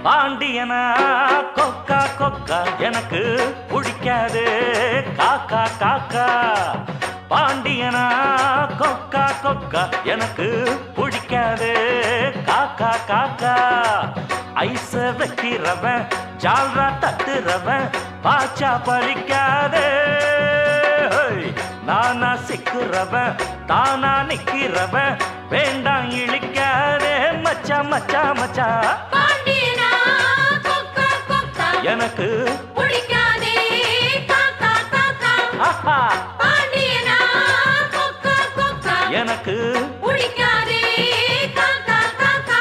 பாண்டியனா கொக்கா கொக்கா எனக்கு பிடிக்காது காக்கா காக்கா பாண்டியனா கொக்கா கொக்கா எனக்கு பிடிக்காது காக்கா காக்கா ஐச வைக்கிறவன் ஜால்ரா தட்டுறவன் பாச்சா பலிக்காதே ஹோய். நானா சிக்குறவன் தானா நிக்கிறவன் வேண்டாம் இழிக்காதே மச்சா மச்சா மச்சா பாண்டியனா கொக்கா கொக்கா எனக்கு பிடிக்காதே காக்கா காக்கா ஆஹா பாண்டியனா கொக்கா கொக்கா எனக்கு பிடிக்காதே காக்கா காக்கா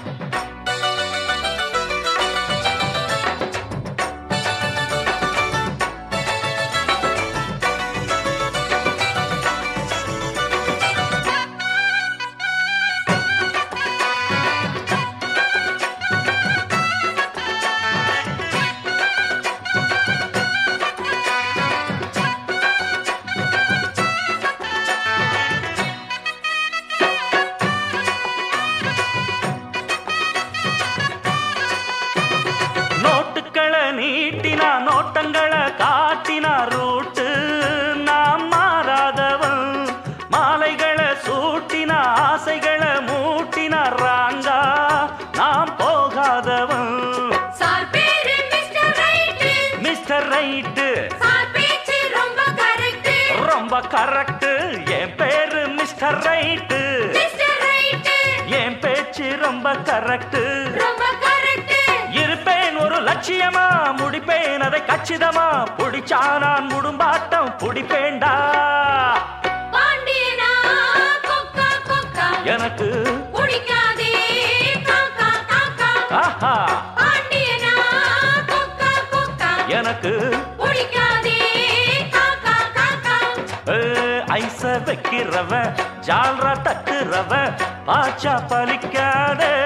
நோட்டுக்களை நீட்டினா நோட்டங்களை காட்டினா ரூட்டு நாம் மாறாதவன் மாலைகளை சூட்டினா ஆசைகளை மூட்டினா ராங்கா நாம் போகாதவன் சார் பேரு mister right mister right sir பேச்சு ரொம்ப கரெக்ட் ரொம்ப கரெக்ட் என் பேரு மிஸ்டர் ரைட்டு மிஸ்டர் ரைட் என் பேச்சு ரொம்ப கரெக்ட் ரொம்ப கரெக்ட் இருப்பேன் ஒரு லட்சியமா முடிப்பேன் அதை கச்சிதமா புடிச்சா நான் முடும்பாட்டம் புடிப்பேன்டா பாண்டியனா கொக்கா கொக்கா எனக்கு பிடிக்காதே காக்கா காக்கா ஆஹா பாண்டியனா கொக்கா கொக்கா எனக்கு பிடிக்காதே காக்கா காக்கா ஏ, ஐச வைக்கிறவன் ஜால்ரா தட்டுறவன் பாச்சா பலிக்காதே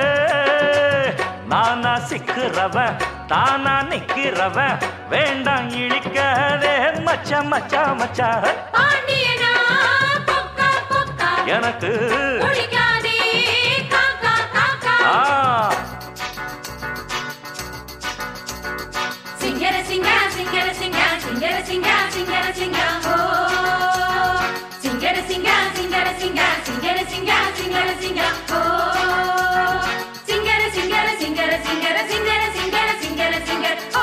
நானா சிக்கிறவன் தானா நிக்கிறவன் வேண்டாம் இழிக்காதே மச்சா மச்சா மச்சா பாண்டியனா கொக்கா கொக்கா எனக்கு பிடிக்காதே காக்கா காக்கா ஆ சிங்கர சிங்கா சிங்கர சிங்கா சிங்கர சிங்கா சிங்கர சிங்கா ஓ சிங்கர சிங்கா சிங்கர சிங்கா சிங்கர சிங்கா சிங்கர சிங்கா ஓ சிங்கர சிங்கர சிங்கர சிங்கர சிங்கர சிங்கர சிங்கர சிங்கர ஓ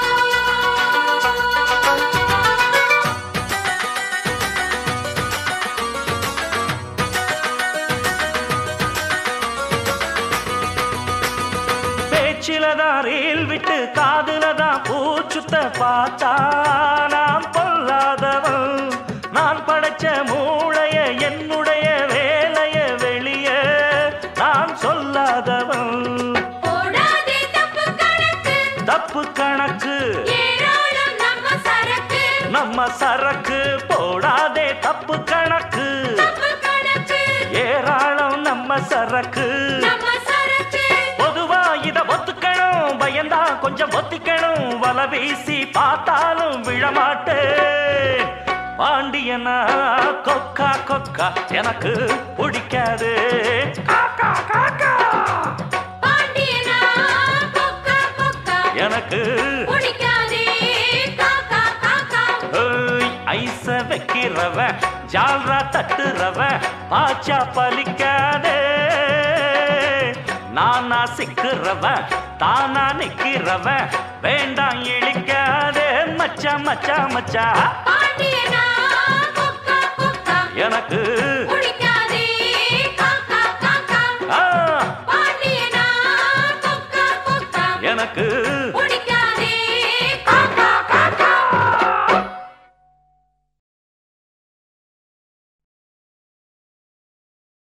பேச்சில தான் ரீல் விட்டு காதுல தான் பூச்சுத்த பார்த்தா நாம் பொல்லாதவன் நான் படைச்ச மூளைய என்னுடைய வேலைய வெளிய நான் சொல்லாதவன் போடாதே தப்பு கணக்கு தப்பு கணக்கு ஏராளம் நம்ம சரக்கு நம்ம சரக்கு போடாதே தப்பு கணக்கு தப்பு கணக்கு ஏராளம் நம்ம சரக்கு நம்ம சரக்கு பொதுவா இத ஒத்துக்கணும் பயந்தா கொஞ்சம் ஒத்திக்கணும் வல வீசி பார்த்தாலும் விழமாட்டேன் பாண்டியனா கொக்கா கொக்கா எனக்கு பிடிக்காது காக்கா காக்கா பாண்டியனா கொக்கா கொக்கா எனக்கு பிடிக்காதே காக்கா காக்கா ஏய், ஐச வைக்கிறவ ஜால்ரா தட்டுறவ பாச்சா பலிக்காதே நானா சிக்கிறவ தானா நிக்கிறவ வேண்டாம் இழிக்காதே மச்சா மச்சா மச்சா பாண்டியனா கொக்கா கொக்கா எனக்கு